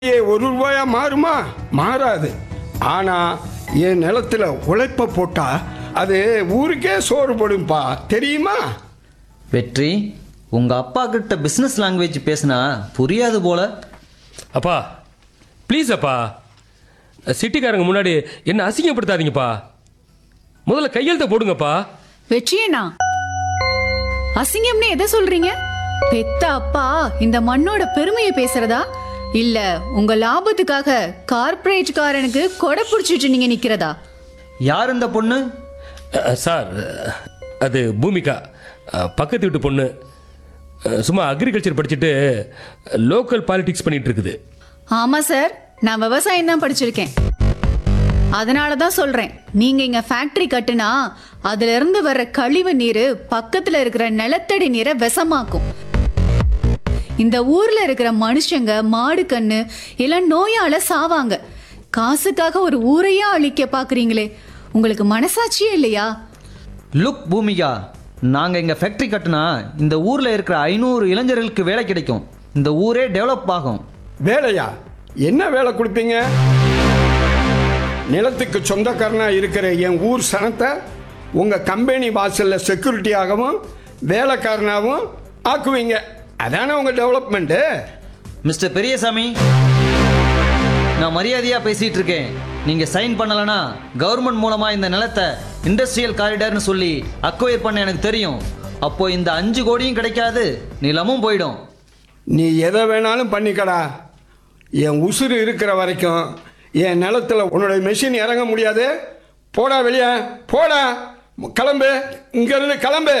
ஏ ஒரு ரூபாயா மாறுமா மாறாது ஆனா என் நிலத்துல உழைப்ப போட்டா அது ஊருக்கே சோறு போடும்பா தெரியுமா வெற்றி உங்க அப்பா கிட்ட பிசினஸ் லாங்குவேஜ் பேசினா புரியாது போல அப்பா ப்ளீஸ் அப்பா சிட்டிக்காரங்க முன்னாடி என்ன அசிங்கப்படுத்தாதீங்கப்பா முதல்ல கையெழுத்த போடுங்கப்பா வெற்றியண்ணா அசிங்கம்னு எதை சொல்றீங்க பெத்த அப்பா இந்த மண்ணோட பெருமையை பேசுறதா இல்ல உங்க லாபத்துக்காக கார்ப்பரேட் காரனுக்கு கொடை புடிச்சிட்டு நீங்க நிக்கிறதா யார் இந்த பொண்ணு அஹ், சார் அஹ், அது பூமிகா அஹ், பக்கத்து வீட்டு பொண்ணு அஹ், சும்மா அக்ரிகல்ச்சர் படிச்சுட்டு லோக்கல் பாலிடிக்ஸ் பண்ணிட்டு இருக்குது ஆமா சார் நான் விவசாயம் தான் படிச்சிருக்கேன் அதனால தான் சொல்றேன் நீங்க இங்க ஃபேக்டரி கட்டுனா அதுல இருந்து வர்ற கழிவு நீர் பக்கத்துல இருக்கிற நிலத்தடி நீரை விஷமாக்கும் இந்த ஊர்ல இருக்கிற மனுஷங்க மாடு கண்ணு எல்லாம் நோயால சாவாங்க காசுக்காக ஒரு ஊரையே அழிக்க பாக்குறீங்களே உங்களுக்கு மனசாட்சியே இல்லையா லுக் பூமிகா நாங்க இங்க ஃபேக்டரி கட்டினா இந்த ஊர்ல இருக்கிற ஐநூறு இளைஞர்களுக்கு வேலை கிடைக்கும் இந்த ஊரே டெவலப் ஆகும் வேலையா என்ன வேலை கொடுப்பீங்க நிலத்துக்கு சொந்தக்காரனா இருக்கிற என் ஊர் சனத்தை உங்க கம்பெனி வாசல்ல செக்யூரிட்டியாகவும் வேலைக்காரனாகவும் ஆக்குவீங்க அதானே உங்க டெவலப்மெண்ட்டு மிஸ்டர் பெரியசாமி நான் மரியாதையா பேசிட்டு இருக்கேன் நீங்க சைன் பண்ணலனா கவர்மெண்ட் மூலமா இந்த நிலத்தை இண்டஸ்ட்ரியல் காரிடார்னு சொல்லி அக்வயர் பண்ண எனக்கு தெரியும் அப்போ இந்த அஞ்சு கோடியும் கிடைக்காது நிலமும் போயிடும் நீ எதை வேணாலும் பண்ணிக்கடா என் உசுறு இருக்கிற வரைக்கும் என் நிலத்துல உன்னோட மெஷின் இறங்க முடியாது போடா வெளியே போடா கிளம்பு இங்கிருந்து கிளம்பு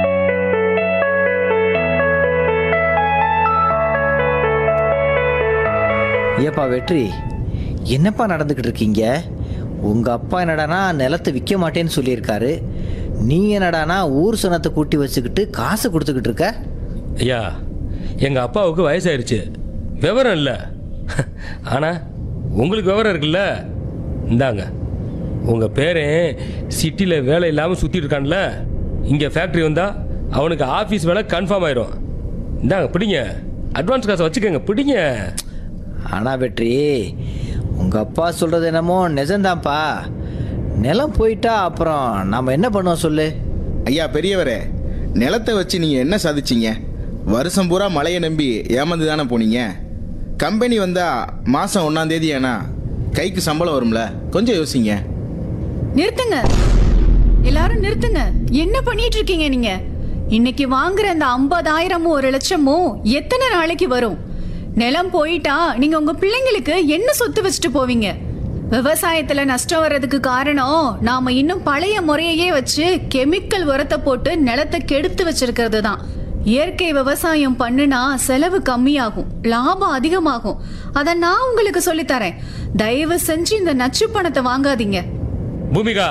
ஏப்பா வெற்றி என்னப்பா நடந்துக்கிட்டு இருக்கீங்க உங்கள் அப்பா என்னடானா நிலத்தை விற்க மாட்டேன்னு சொல்லியிருக்காரு நீ என்னடானா ஊர் சனத்தை கூட்டி வச்சுக்கிட்டு காசு கொடுத்துக்கிட்டு இருக்க ஐயா எங்கள் அப்பாவுக்கு வயசாயிருச்சு விவரம் இல்லை ஆனால் உங்களுக்கு விவரம் இருக்குல்ல இந்தாங்க உங்கள் பேரன் சிட்டியில் வேலை இல்லாமல் சுற்றிட்டு இருக்கான்ல இங்கே ஃபேக்ட்ரி வந்தால் அவனுக்கு ஆஃபீஸ் வேலை கன்ஃபார்ம் ஆயிரும் இந்தாங்க பிடிங்க அட்வான்ஸ் காசை வச்சுக்கோங்க பிடிங்க ஆனால் வெற்றி உங்கள் அப்பா சொல்கிறது என்னமோ நிஜம்தான்ப்பா நிலம் போயிட்டா அப்புறம் நாம் என்ன பண்ணுவோம் சொல்லு ஐயா பெரியவரே நிலத்தை வச்சு நீங்கள் என்ன சாதிச்சீங்க வருஷம் பூரா மழையை நம்பி ஏமாந்து தானே போனீங்க கம்பெனி வந்தா மாதம் ஒன்றாம் தேதி ஏன்னா கைக்கு சம்பளம் வரும்ல கொஞ்சம் யோசிங்க நிறுத்துங்க எல்லாரும் நிறுத்துங்க என்ன பண்ணிட்டு இருக்கீங்க நீங்க இன்னைக்கு வாங்குற அந்த ஐம்பதாயிரமும் ஒரு லட்சமும் எத்தனை நாளைக்கு வரும் நிலம் போயிட்டா நீங்க உங்க பிள்ளைங்களுக்கு என்ன சொத்து வச்சுட்டு போவீங்க விவசாயத்துல நஷ்டம் வர்றதுக்கு காரணம் நாம இன்னும் பழைய முறையையே வச்சு கெமிக்கல் உரத்தை போட்டு நிலத்தை கெடுத்து வச்சிருக்கிறது தான் இயற்கை விவசாயம் பண்ணுனா செலவு கம்மியாகும் லாபம் அதிகமாகும் அத நான் உங்களுக்கு சொல்லித் தரேன் தயவு செஞ்சு இந்த நச்சு பணத்தை வாங்காதீங்க பூமிகா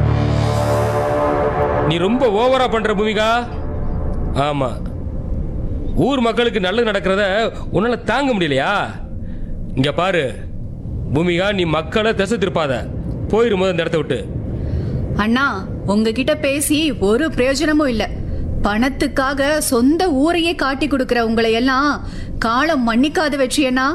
நீ ரொம்ப ஓவரா பண்ற பூமிகா ஆமா ஊர் மக்களுக்கு நல்லது நடக்கிறத உன்னால தாங்க முடியலையா இங்க பாரு பூமிகா நீ மக்களை திசை திருப்பாத போயிரு முதல் இந்த இடத்த விட்டு அண்ணா உங்ககிட்ட பேசி ஒரு பிரயோஜனமும் இல்ல பணத்துக்காக சொந்த ஊரையே காட்டி கொடுக்கிற உங்களை எல்லாம் காலம் மன்னிக்காத வெற்றி அண்ணா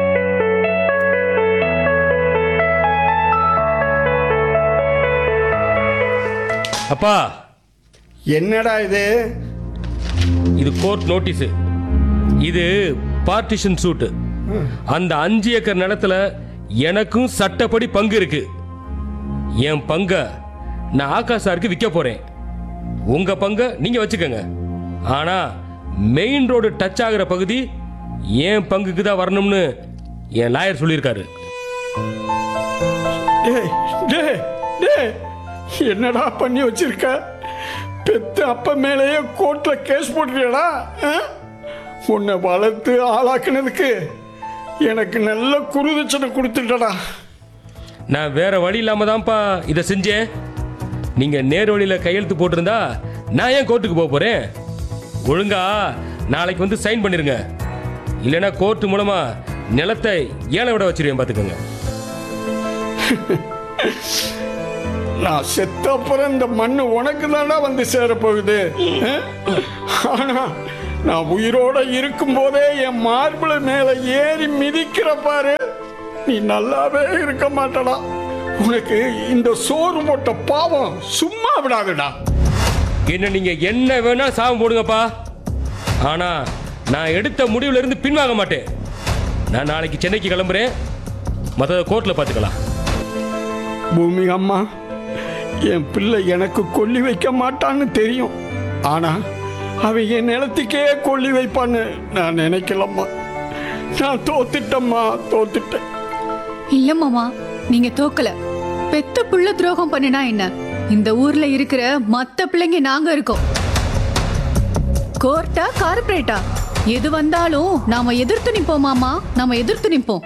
அப்பா என்னடா இது இது கோர்ட் நோட்டீஸ் இது பார்ட்டிஷன் சூட்டு அந்த அஞ்சு ஏக்கர் நிலத்துல எனக்கும் சட்டப்படி பங்கு இருக்கு என் பங்க நான் ஆகாஷ் சாருக்கு விற்க போறேன் உங்க பங்க நீங்க வச்சுக்கோங்க ஆனா மெயின் ரோடு டச் ஆகுற பகுதி என் பங்குக்கு தான் வரணும்னு என் லாயர் சொல்லியிருக்காரு டேய் டேய் டேய் என்னடா பண்ணி வச்சிருக்க பெத்த அப்ப மேலேயே கோர்ட்ல கேஸ் போட்டுறியடா ஆ? உன்னை வளர்த்து ஆளாக்குனதுக்கு எனக்கு நல்ல குருதட்சணை கொடுத்துட்டடா நான் வேற வழி இல்லாம தான்ப்பா இதை செஞ்சேன் நீங்க நேர் வழியில கையெழுத்து போட்டிருந்தா நான் ஏன் கோர்ட்டுக்கு போக போறேன் ஒழுங்கா நாளைக்கு வந்து சைன் பண்ணிருங்க இல்லைன்னா கோர்ட் மூலமா நிலத்தை ஏழை விட வச்சிருவேன் பாத்துக்கோங்க நான் செத்த அப்புறம் இந்த மண்ணு உனக்கு தானடா வந்து சேரப்போகுது ஆ? ஆனா நான் உயிரோட இருக்கும்போதே என் மார்பிள் மேல ஏறி மிதிக்கிற பாரு நீ நல்லாவே இருக்க மாட்டடா உனக்கு இந்த சோறு போட்ட பாவம் சும்மா விடாதுடா என்ன நீங்க என்ன வேணா சாபம் போடுங்கப்பா ஆனா நான் எடுத்த முடிவுல இருந்து பின்வாங்க மாட்டேன் நான் நாளைக்கு சென்னைக்கு கிளம்புறேன் மற்ற கோர்ட்ல பார்த்துக்கலாம் பூமி அம்மா என் பிள்ளை எனக்கு கொல்லி வைக்க மாட்டான்னு தெரியும் ஆனா அவன் என் நிலத்துக்கே கொல்லி வைப்பான்னு நான் நினைக்கலம்மா நான் தோத்துட்டம்மா தோத்துட்டேன் இல்ல மாமா நீங்க தோக்கல பெத்த புள்ள துரோகம் பண்ணினா என்ன இந்த ஊர்ல இருக்கிற மத்த பிள்ளைங்க நாங்க இருக்கோம் கோர்ட்டா கார்ப்பரேட்டா எது வந்தாலும் நாம எதிர்த்து நிப்போம் மாமா நாம எதிர்த்து நிப்போம்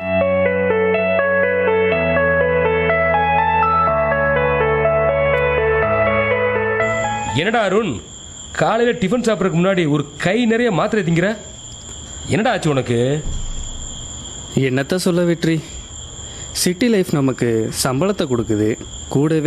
என்னடா அருண் காலையில டிஃபன் சாப்பிட்றதுக்கு முன்னாடி ஒரு கை நிறைய மாத்திரை திங்கிற என்னடா ஆச்சு உனக்கு என்னத்த சொல்ல வெற்றி சிட்டி லைஃப் நமக்கு சம்பளத்தை கொடுக்குது கூடவே